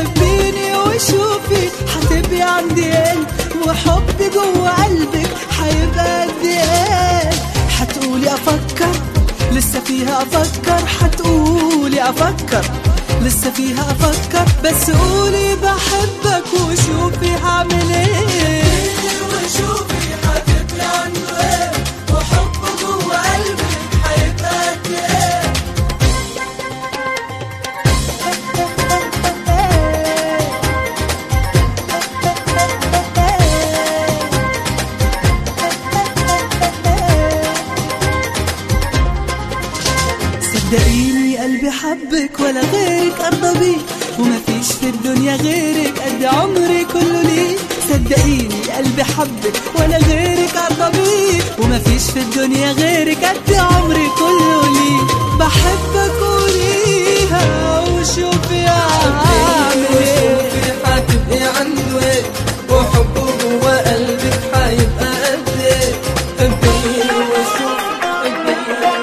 حبيني وشوفي حتبقي عندي ايه وحبي جوا قلبك حيبقى قد ايه حتقولي افكر لسه فيها افكر حتقولي افكر لسه فيها افكر بس قولي بحبك وشوفي هعمل ايه وشوفي حتبقي عنده ايه وحبه جوا قلبك حيبقى قد ايه صدقيني قلبي حبك ولا غيرك ارضى بيك وما فيش في الدنيا غيرك قد عمري كله ليك صدقيني قلبي حبك ولا غيرك ارضى بيك وما فيش في الدنيا غيرك قد عمري كله ليك بحبك قوليها وشوفي اعمل ايه وشوفي حتبقي عنده ايه وحبه جوا قلبك حيبقى قد ايه حبيني وشوفي حبيني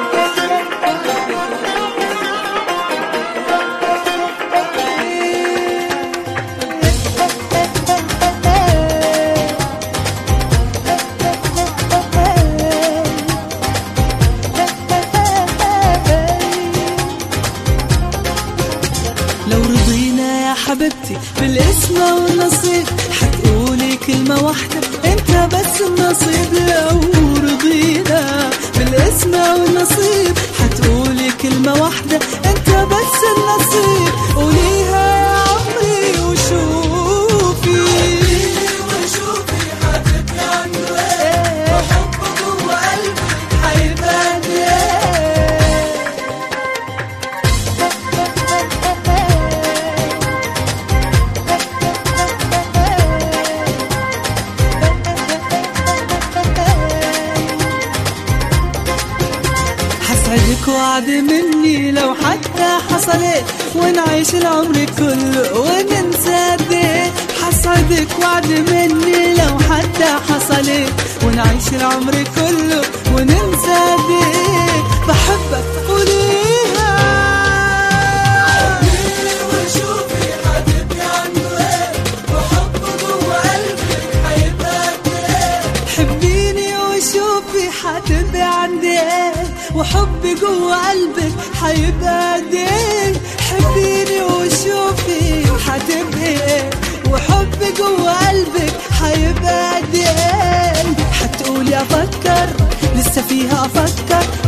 لو رضينا يا حبيبتي بالاسم والنصيب حتقولي كلمة واحدة انت بس النصيب لو رضينا بالاسم والنصيب حتقولي كلمة واحدة انت بس النصيب قوليها يا عمري وشوفي وشوفي حتبقي عنده ايه وحبه جوا قلبك حيبقى قد ايه حسعدك وعد مني لو حتى حصلت ونعيش العمر كله وننسى قد ايه حسعدك وعد مني لو حتى حصلت ونعيش العمر كله وننسى قد ايه بحبك قوليها وشوفي حتبقي عنده ايه وحبه جوا قلبك حيبقى قد ايه حبيني وشوفي حتبقي عندي ايه وحبي جوا قلبك حيبقى قد ايه حبيني وشوفي حتبقي ايه وحبي جوا قلبك حيبقى قد ايه حتقولي افكر لسه فيها افكر